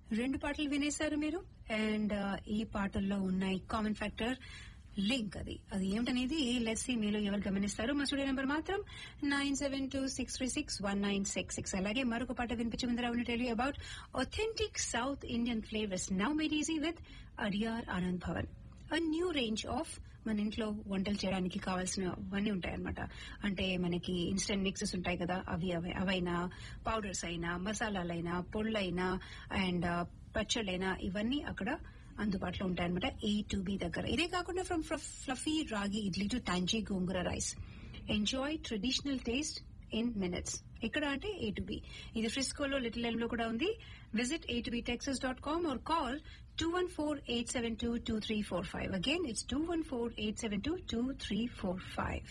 రెండు పాటలు వినేశారు మీరు అండ్ ఈ పాటల్లో ఉన్నాయి కామన్ ఫ్యాక్టర్ లింక్ అది అది ఏమిటనేది లెట్స్ సి మీలో ఎవరు గమనిస్తారు మా స్టూడియో నెంబర్ మాత్రం nine seven two six three six one nine six six అలాగే మరొక పాట వినిపించే ముందర అవును tell about authentic South Indian flavours now made easy with Adyar Anand Bhavan a new range of మన ఇంట్లో వంటలు చేయడానికి కావాల్సినవన్నీ ఉంటాయన్నమాట అంటే మనకి ఇన్స్టెంట్ మిక్సెస్ ఉంటాయి కదా అవి అవి అవైనా పౌడర్స్ అయినా మసాలాలైనా పొళ్ళైనా అండ్ పచ్చళ్ళైనా ఇవన్నీ అక్కడ అందుబాటులో ఉంటాయన్నమాట ఏ టు బి దగ్గర ఇదే కాకుండా from fluffy ragi idli to tangy gongura rice enjoy traditional taste in minutes ఎక్కడ అంటే ఏ టు బి ఇది ఫ్రిస్కోలో లిటిల్ ఎల్ లో కూడా ఉంది visit A two B Texas dot com or call two one four eight seven two two three four five again it's two one four eight seven two two three four five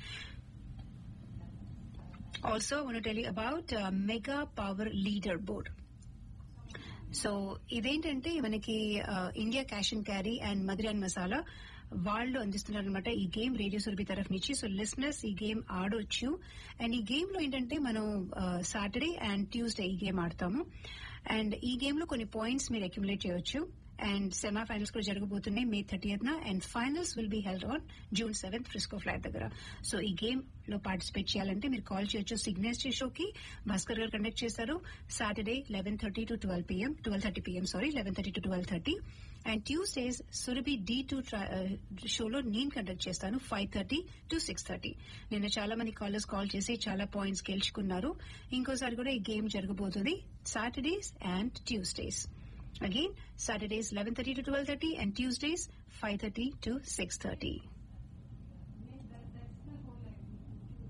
also want tell you about mega power leader board so ఇదేంటంటే మనకి India cash and carry and Madhuran masala వాళ్ళు అందిస్తున్నారు అనమాట ఈ game radio Surabhi తరఫు నుంచి so listeners ఈ game ఆడొచ్చు అండ్ ఈ గేమ్ లో ఏంటంటే మనం సాటర్డే అండ్ ట్యూస్డే ఈ గేమ్ ఆడతాము అండ్ ఈ గేమ్ లో కొన్ని పాయింట్స్ మీరు అక్యుములేట్ చేయొచ్చు అండ్ సెమా ఫైనల్స్ కూడా జరగబోతున్నాయి May thirtieth and finals will be held on June seventh Frisco flat దగ్గర సో ఈ గేమ్ లో పార్టిసిపేట్ చేయాలంటే మీరు కాల్ చేయొచ్చు సిగ్నేచర్ షోకి భాస్కర్ గారు కండక్ట్ చేశారు Saturday eleven thirty to twelve PM twelve thirty PM sorry eleven thirty to twelve thirty and Tuesdays Surabhi D two షోలో నేను కండక్ట్ చేస్తాను five thirty to six thirty నిన్న చాలా మంది కాలర్స్ కాల్ చేసి చాలా పాయింట్స్ గెలుచుకున్నారు ఇంకోసారి కూడా ఈ గేమ్ జరగబోతుంది Saturdays and Tuesdays Again, Saturdays 11.30 to 12.30 and Tuesdays 5.30 to 6.30.